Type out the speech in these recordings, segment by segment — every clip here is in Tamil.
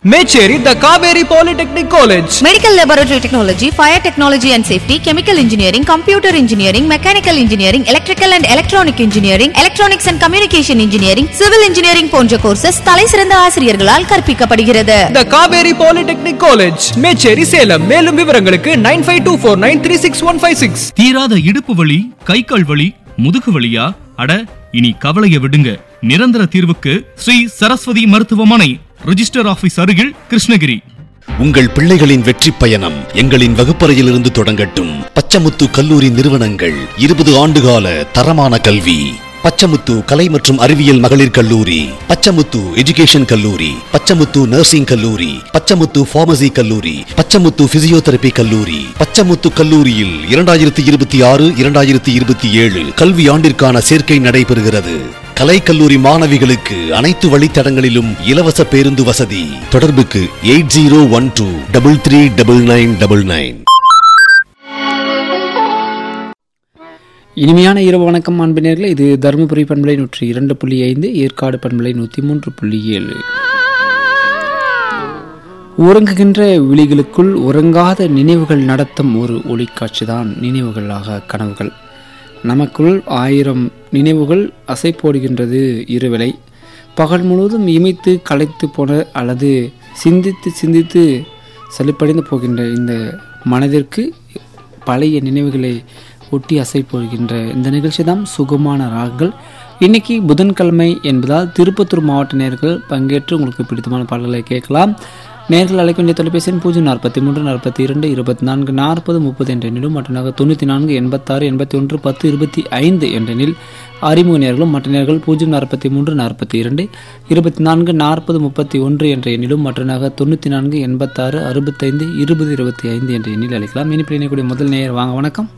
Mecheri the Kaveri polytechnic college Medical Laboratory Technology, Fire Technology and Safety, Chemical Engineering, Computer Engineering, Mechanical Engineering, Electrical and Electronic Engineering, Electronics and Communication Engineering, Civil Engineering போன்ற கோர்சஸ் தலைசிறந்த ஆசிரியர்களால் கற்பிக்கப்படுகிறது the Kaveri polytechnic college Mecheri Salem மேலும் விவரங்களுக்கு nine five two four nine three six one five six தீராத இடுப்பு வலி கை கால் வலி முதுகு வலியா அட இனி கவலைய விடுங்க நிரந்தர தீர்வுக்கு ஸ்ரீ சரஸ்வதி மருத்துவமனை ரிஜிஸ்டர் ஆபீஸ் அருகில் கிருஷ்ணகிரி உங்கள் பிள்ளைகளின் வெற்றி பயணம் எங்களின் வகுப்பறையிலிருந்து தொடங்கட்டும் பச்சமுத்து கல்லூரி நிறுவனங்கள் இருபது ஆண்டுகால தரமான கல்வி பச்சமுத்து கலை மற்றும் அறிவியல் மகளிர் கல்லூரி பச்சமுத்து எஜுகேஷன் கல்லூரி பச்சமுத்து நர்சிங் கல்லூரி பச்சமுத்து பார்மசி கல்லூரி பச்சமுத்து பிசியோதெரபி கல்லூரி பச்சமுத்து கல்லூரியில் இரண்டாயிரத்தி இருபத்தி ஆறு இரண்டாயிரத்தி இருபத்தி ஏழு கல்வி ஆண்டிற்கான சேர்க்கை நடைபெறுகிறது கலைக்கல்லூரி மாணவிகளுக்கு அனைத்து வழித்தடங்களிலும் இலவச பேருந்து வசதி தொடர்புக்கு eight zero one two double three double nine double nine இனிமையான இரவு வணக்கம் அன்பினர்களே இது தருமபுரி பண்பலை நூற்றி இரண்டு புள்ளி ஐந்து ஏற்காடு பண்பலை நூற்றி மூன்று புள்ளி ஏழு உறங்குகின்ற விழிகளுக்குள் உறங்காத நினைவுகள் நடத்தும் ஒரு ஒளிக்காட்சிதான் நினைவுகளாக கனவுகள் நமக்குள் ஆயிரம் நினைவுகள் அசை போடுகின்றது இருவேளை பகல் முழுவதும் இமைத்து களைத்து போன அல்லது சிந்தித்து சிந்தித்து சலிப்படைந்து போகின்ற இந்த மனதிற்கு பழைய நினைவுகளை ஒட்டி அசை போகின்ற இந்த நிகழ்ச்சி தான் சுகமான ராகங்கள் இன்னைக்கு புதன்கிழமை என்பதால் திருப்பத்தூர் மாவட்ட நேர்கள் பங்கேற்று உங்களுக்கு பிடித்தமான பாடல்களை கேட்கலாம் நேர்கள் அழைக்க வேண்டிய தொலைபேசி எண் பூஜ்ஜியம் நாற்பத்தி மூன்று நாற்பத்தி இரண்டு இருபத்தி நான்கு நாற்பது முப்பது என்ற எண்ணிலும் மற்றனாக தொண்ணூற்றி நான்கு எண்பத்தாறு எண்பத்தி ஒன்று பத்து இருபத்தி ஐந்து என்ற எண்ணில் அறிமுக நேர்களும் மற்ற நேர்கள் பூஜ்ஜியம் நாற்பத்தி மூன்று நாற்பத்தி இரண்டு இருபத்தி நான்கு நாற்பது முப்பத்தி ஒன்று என்ற எண்ணிலும் மற்றனாக தொண்ணூற்றி நான்கு எண்பத்தாறு அறுபத்தைந்து இருபது இருபத்தி ஐந்து என்ற எண்ணில் அழைக்கலாம் இனிப்பில் இணையக்கூடிய முதல் நேயர் வாங்க வணக்கம்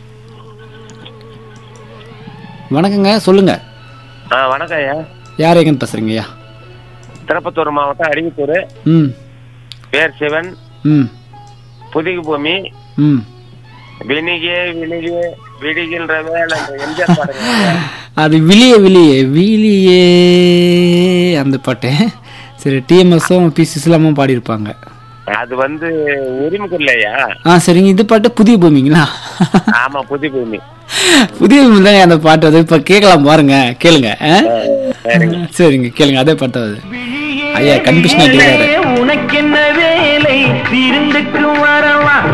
வணக்கங்க சொல்லுங்க ஆ வணக்கம் ஐயா யார் எங்கன்னு பேசுறீங்க ஐயா திருப்பத்தூர் மாவட்டம் அருவித்தூர் ம் பேர் சிவன் ம் புதிய பூமி ம் வினிகே வினிகே விடிகின்ற வேலை அந்த எம்ஜிஆர் பாடுங்க அது விழியே விழியே விழியே அந்த பாட்டு சரி டிஎம்எஸும் பிசிஸ் இல்லாமல் பாடியிருப்பாங்க அது வந்து உரிமுக்கு இல்லையா ஆ சரிங்க இது பாட்டு புதிய பூமிங்களா ஆமா புதிய பூமி புதிய பூமி தாங்க அந்த பாட்டு அது இப்போ கேட்கலாம் பாருங்க கேளுங்க ஆ? சரிங்க கேளுங்க அதே பாட்டு அது ஐயா கன்ஃபியூஷன் ஆகிட்டு உனக்கென்ன வேலை விருந்துக்கு வரவா